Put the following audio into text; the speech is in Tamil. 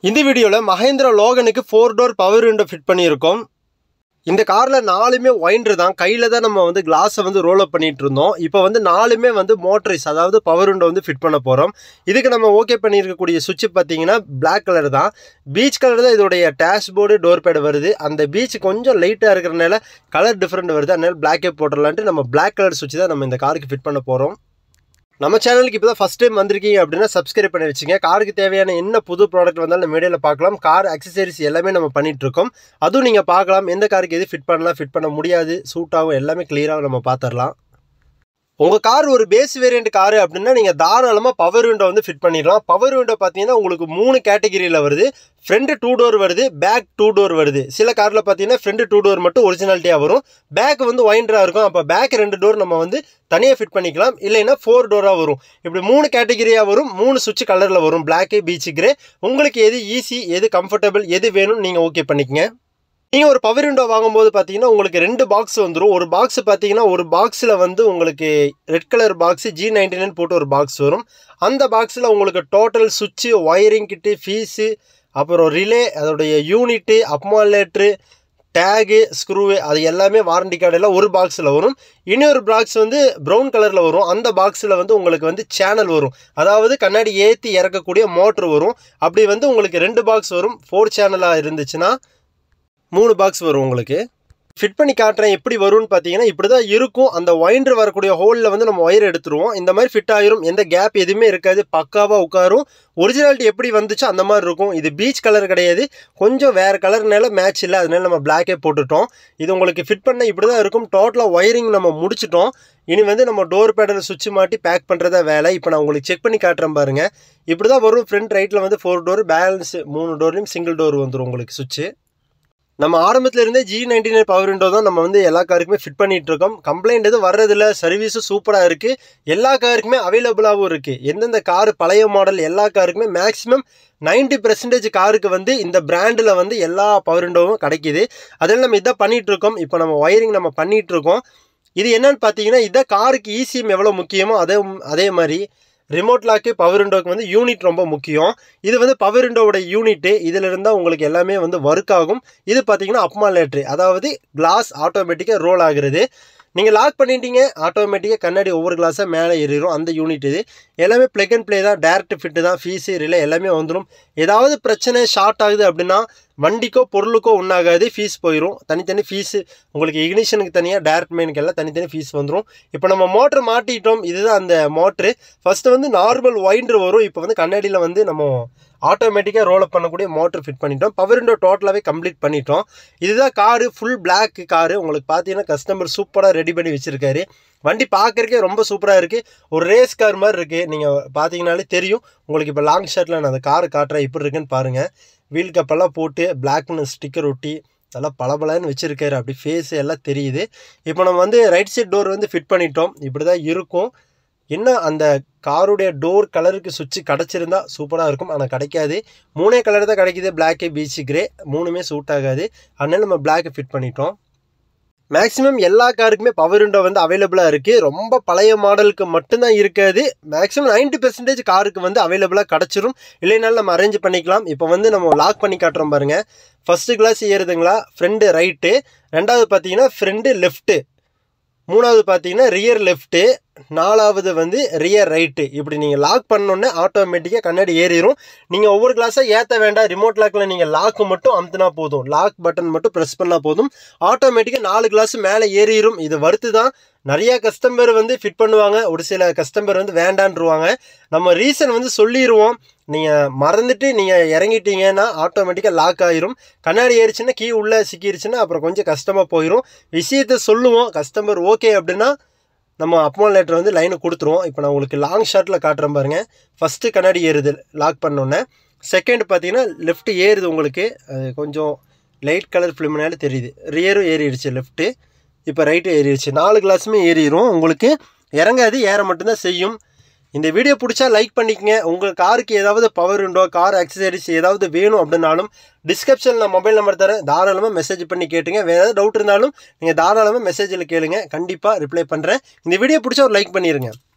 இந்த வீடியோவில் மஹேந்திரா லோகனுக்கு four door power window fit பண்ணியிருக்கோம் இந்த காரில் நாலுமே ஒயின்ரு தான் கையில் தான் நம்ம வந்து கிளாஸை வந்து ரோல் அப் பண்ணிட்டு இருந்தோம் இப்போ வந்து நாலுமே வந்து மோட்டரைஸ் அதாவது பவர் விண்டோ வந்து ஃபிட் பண்ண போகிறோம் இதுக்கு நம்ம ஓகே பண்ணியிருக்கக்கூடிய சுவிட்ச் பார்த்தீங்கன்னா பிளாக் கலர் தான் பீச் கலர் தான் இதோடைய டேஷ்போர்டு டோர் பேட் வருது அந்த பீச் கொஞ்சம் லைட்டாக இருக்கிறனால கலர் டிஃப்ரெண்ட் வருது அதனால பிளாக்கே போட்டுடலான்ட்டு நம்ம பிளாக் கலர் சுவிட்ச் தான் நம்ம இந்த காருக்கு ஃபிட் பண்ண போகிறோம் நம்ம சேனலுக்கு இப்போ தான் ஃபஸ்ட் டைம் வந்திருக்கீங்க அப்படின்னா சப்ஸ்கிரைப் பண்ணி வச்சுங்க காருக்கு தேவையான என்ன புது ப்ராடக்ட் வந்தாலும் நம்ம வீடியோவில் பார்க்கலாம் கார் அக்சசரிஸ் எல்லாமே நம்ம பண்ணிட்டு இருக்கோம் அதுவும் நீங்கள் பார்க்கலாம் எந்த காருக்கு எது ஃபிட் பண்ணலாம் ஃபிட் பண்ண முடியாது சூட் ஆகும் எல்லாமே கிளியராக நம்ம பார்த்துடலாம் உங்கள் கார் ஒரு பேஸ் வேரியண்ட் காரு அப்படின்னா நீங்கள் தாராளமாக பவர் விண்டோ வந்து ஃபிட் பண்ணிடலாம் பவர் விண்டோ பார்த்தீங்கன்னா உங்களுக்கு மூணு கேட்டகிரியில் வருது ஃப்ரண்ட் டூ டோர் வருது பேக் டூ டோர் வருது சில காரில் பார்த்தீங்கன்னா ஃப்ரண்ட் டூ டோர் மட்டும் ஒரிஜினாலிட்டியாக வரும் பேக் வந்து ஒயின்டராக இருக்கும் அப்போ பேக் ரெண்டு டோர் நம்ம வந்து தனியாக ஃபிட் பண்ணிக்கலாம் இல்லைன்னா ஃபோர் டோராக வரும் இப்படி மூணு கேட்டகிரியாக வரும் மூணு சுவிட்ச் கலரில் வரும் பிளாக்கு பீச் கிரே உங்களுக்கு எது ஈஸி எது கம்ஃபர்டபுள் எது வேணும்னு நீங்கள் ஓகே பண்ணிக்கங்க நீங்கள் ஒரு பவர் விண்டோ வாங்கும்போது பார்த்தீங்கன்னா உங்களுக்கு ரெண்டு பாக்ஸ் வந்துடும் ஒரு பாக்ஸ் பார்த்தீங்கன்னா ஒரு பாக்ஸில் வந்து உங்களுக்கு red colour box G ninety nine போட்டு ஒரு பாக்ஸ் வரும் அந்த பாக்ஸில் உங்களுக்கு டோட்டல் சுவிட்சு ஒயரிங் கிட்டு ஃபீஸு அப்புறம் ரிலே அதோடைய யூனிட்டு அப்மாலேட்ரு டேகு ஸ்க்ரூவு அது எல்லாமே வாரண்டி கார்டு எல்லாம் ஒரு பாக்ஸில் வரும் இன்னொரு பாக்ஸ் வந்து ப்ரௌன் கலரில் வரும் அந்த பாக்ஸில் வந்து உங்களுக்கு வந்து சேனல் வரும் அதாவது கண்ணாடி ஏற்றி இறக்கக்கூடிய மோட்ரு வரும் அப்படி வந்து உங்களுக்கு ரெண்டு பாக்ஸ் வரும் ஃபோர் சேனலாக இருந்துச்சுன்னா மூணு பாக்ஸ் வரும் உங்களுக்கு ஃபிட் பண்ணி காட்டுறேன் எப்படி வரும்னு பார்த்தீங்கன்னா இப்படி தான் இருக்கும் அந்த ஒயின்ரு வரக்கூடிய ஹோலில் வந்து நம்ம ஒயர் எடுத்துருவோம் இந்த மாதிரி ஃபிட் ஆகிரும் எந்த கேப் எதுவுமே இருக்காது பக்காவாக உட்காரும் ஒரிஜினாலிட்டி எப்படி வந்துச்சோ அந்த மாதிரி இருக்கும் இது பீச் கலர் கிடையாது கொஞ்சம் வேறு கலர்னால மேட்ச் இல்லை அதனால நம்ம பிளாக்கே போட்டுட்டோம் இது உங்களுக்கு ஃபிட் பண்ண இப்படி தான் இருக்கும் டோட்டலாக ஒயரிங் நம்ம முடிச்சிட்டோம் இனி வந்து நம்ம டோர் பேடல் சுவிட்ச் மாட்டி பேக் பண்ணுறதா வேலை இப்போ நான் உங்களுக்கு செக் பண்ணி காட்டுறேன் பாருங்கள் இப்படி தான் வரும் ஃப்ரண்ட் ரைட்டில் வந்து ஃபோர் டோர் பேலன்ஸ் மூணு டோர்லையும் சிங்கிள் டோர் வந்துடும் உங்களுக்கு சுவிட்சு நம்ம ஆரம்பத்தில் இருந்தே G ninety nine power window தான் நம்ம வந்து எல்லா காருக்குமே ஃபிட் பண்ணிட்டு இருக்கோம் கம்ப்ளைண்ட் எதுவும் வர்றதில்ல சர்வீஸும் சூப்பராக இருக்குது எல்லா காருக்குமே அவைலபிளாகவும் இருக்குது எந்தெந்த கார் பழைய மாடல் எல்லா காருக்குமே மேக்ஸிமம் நைன்டி பெர்சன்டேஜ் காருக்கு வந்து இந்த பிராண்டில் வந்து எல்லா பவர் விண்டோவும் கிடைக்கிது அதில் நம்ம இதை பண்ணிகிட்டு இருக்கோம் இப்போ நம்ம ஒயரிங் நம்ம பண்ணிகிட்டு இருக்கோம் இது என்னன்னு பார்த்தீங்கன்னா இதை காருக்கு ஈசிஎம் எவ்வளோ முக்கியமோ அதே அதே மாதிரி ரிமோட் லாக்கு பவர் விண்டோக்கு வந்து யூனிட் ரொம்ப முக்கியம் இது வந்து பவர் விண்டோவோட யூனிட்டு இதில் இருந்தால் உங்களுக்கு எல்லாமே வந்து ஒர்க் ஆகும் இது பார்த்தீங்கன்னா அப்மாலேட்ரு அதாவது கிளாஸ் ஆட்டோமேட்டிக்காக ரோல் ஆகுறது நீங்கள் லாக் பண்ணிட்டீங்க ஆட்டோமேட்டிக்காக கண்ணாடி ஒவ்வொரு கிளாஸாக மேலே ஏறிடும் அந்த யூனிட் இது எல்லாமே ப்ளக் அண்ட் ப்ளே தான் டேரக்ட் ஃபிட்டு தான் ஃபீஸு ரிலே எல்லாமே வந்துடும் ஏதாவது பிரச்சனை ஷார்ட் ஆகுது அப்படின்னா வண்டிக்கோ பொருளுக்கோ ஒன்றாகாது ஃபீஸ் போயிடும் தனித்தனி ஃபீஸு உங்களுக்கு இக்னிஷனுக்கு தனியாக டேரக்ட் மெயினுக்கு எல்லாம் தனித்தனி ஃபீஸ் வந்துடும் இப்போ நம்ம மோட்ரு மாட்டிட்டோம் இதுதான் அந்த மோட்ரு ஃபஸ்ட்டு வந்து நார்மல் ஒயின்ரு வரும் இப்போ வந்து கண்ணாடியில் வந்து நம்ம ஆட்டோமேட்டிக்காக ரோல் அப் பண்ணக்கூடிய மோட்ரு ஃபிட் பண்ணிட்டோம் பவர் விண்டோ டோட்டலாகவே கம்ப்ளீட் பண்ணிட்டோம் இதுதான் காரு ஃபுல் பிளாக் காரு உங்களுக்கு பார்த்தீங்கன்னா கஸ்டமர் சூப்பராக ரெடி பண்ணி வச்சுருக்காரு வண்டி பார்க்குறக்கே ரொம்ப சூப்பராக இருக்குது ஒரு ரேஸ் கார் மாதிரி இருக்குது நீங்கள் பார்த்தீங்கனாலே தெரியும் உங்களுக்கு இப்போ லாங் ஷர்ட்டில் நான் அந்த காரை காட்டுறேன் எப்படி இருக்குன்னு பாருங்கள் வீல் கப்பெல்லாம் போட்டு பிளாக்னு ஸ்டிக்கர் ஒட்டி நல்லா பளபளன்னு வச்சுருக்காரு அப்படி ஃபேஸ் எல்லாம் தெரியுது இப்போ நம்ம வந்து ரைட் சைட் டோர் வந்து ஃபிட் பண்ணிட்டோம் இப்படி தான் இருக்கும் என்ன அந்த காருடைய டோர் கலருக்கு சுவிட்ச் கிடச்சிருந்தா சூப்பராக இருக்கும் ஆனால் கிடைக்காது மூணே கலர் தான் கிடைக்கிது பிளாக்கு பீச் கிரே மூணுமே சூட் ஆகாது அதனால நம்ம பிளாக்கு ஃபிட் பண்ணிட்டோம் மேக்ஸிமம் எல்லா காருக்குமே பவர் விண்டோ வந்து அவைலபிளாக இருக்குது ரொம்ப பழைய மாடலுக்கு மட்டும்தான் இருக்காது மேக்ஸிமம் நைன்ட்டி பெர்சன்டேஜ் காருக்கு வந்து அவைலபிளாக கிடச்சிரும் இல்லைனாலும் நம்ம அரேஞ்ச் பண்ணிக்கலாம் இப்போ வந்து நம்ம லாக் பண்ணி காட்டுறோம் பாருங்கள் ஃபஸ்ட்டு கிளாஸ் ஏறுதுங்களா ஃப்ரெண்டு ரைட்டு ரெண்டாவது பார்த்தீங்கன்னா ஃப்ரெண்டு லெஃப்ட்டு மூணாவது பார்த்தீங்கன்னா ரியர் லெஃப்ட்டு நாலாவது வந்து ரியர் ரைட்டு இப்படி நீங்கள் லாக் பண்ணோன்னே ஆட்டோமேட்டிக்காக கண்ணாடி ஏறிடும் நீங்கள் ஒவ்வொரு கிளாஸாக ஏற்ற வேண்டாம் ரிமோட் லாக்கில் நீங்கள் லாக்கு மட்டும் அமுத்துனா போதும் லாக் பட்டன் மட்டும் ப்ரெஸ் பண்ணால் போதும் ஆட்டோமேட்டிக்காக நாலு கிளாஸ் மேலே ஏறிடும் இது வருத்து தான் நிறைய கஸ்டமர் வந்து ஃபிட் பண்ணுவாங்க ஒரு சில கஸ்டமர் வந்து வேண்டான்ருவாங்க நம்ம ரீசன் வந்து சொல்லிடுவோம் நீங்கள் மறந்துட்டு நீங்கள் இறங்கிட்டீங்கன்னா ஆட்டோமேட்டிக்காக லாக் ஆயிரும் கண்ணாடி ஏறிச்சுன்னா கீ உள்ளே சிக்கிருச்சுன்னா அப்புறம் கொஞ்சம் கஷ்டமாக போயிடும் விஷயத்த சொல்லுவோம் கஸ்டமர் ஓகே அப்படின்னா நம்ம அப்மால் லேட்டர் வந்து லைனை கொடுத்துருவோம் இப்போ நான் உங்களுக்கு லாங் ஷார்ட்டில் காட்டுறேன் பாருங்கள் ஃபஸ்ட்டு கண்ணாடி ஏறுது லாக் பண்ணோன்னே செகண்ட் பார்த்தீங்கன்னா லெஃப்ட் ஏறுது உங்களுக்கு அது கொஞ்சம் லைட் கலர் ஃபிலிம்னால தெரியுது ரியரும் ஏறிடுச்சு லெஃப்ட்டு இப்போ ரைட்டு ஏறிடுச்சு நாலு கிளாஸுமே ஏறிடும் உங்களுக்கு இறங்காது ஏற மட்டும்தான் செய்யும் இந்த வீடியோ பிடிச்சா லைக் பண்ணிக்கங்க உங்கள் காருக்கு ஏதாவது பவர் உண்டோ கார் அக்சசரிஸ் ஏதாவது வேணும் அப்படின்னாலும் டிஸ்கிரிப்ஷனில் நான் மொபைல் நம்பர் தரேன் தாராளமாக மெசேஜ் பண்ணி கேட்டுங்க வேறு ஏதாவது டவுட் இருந்தாலும் நீங்கள் தாராளமாக மெசேஜில் கேளுங்க கண்டிப்பாக ரிப்ளை பண்ணுறேன் இந்த வீடியோ பிடிச்சா ஒரு லைக் பண்ணிடுங்க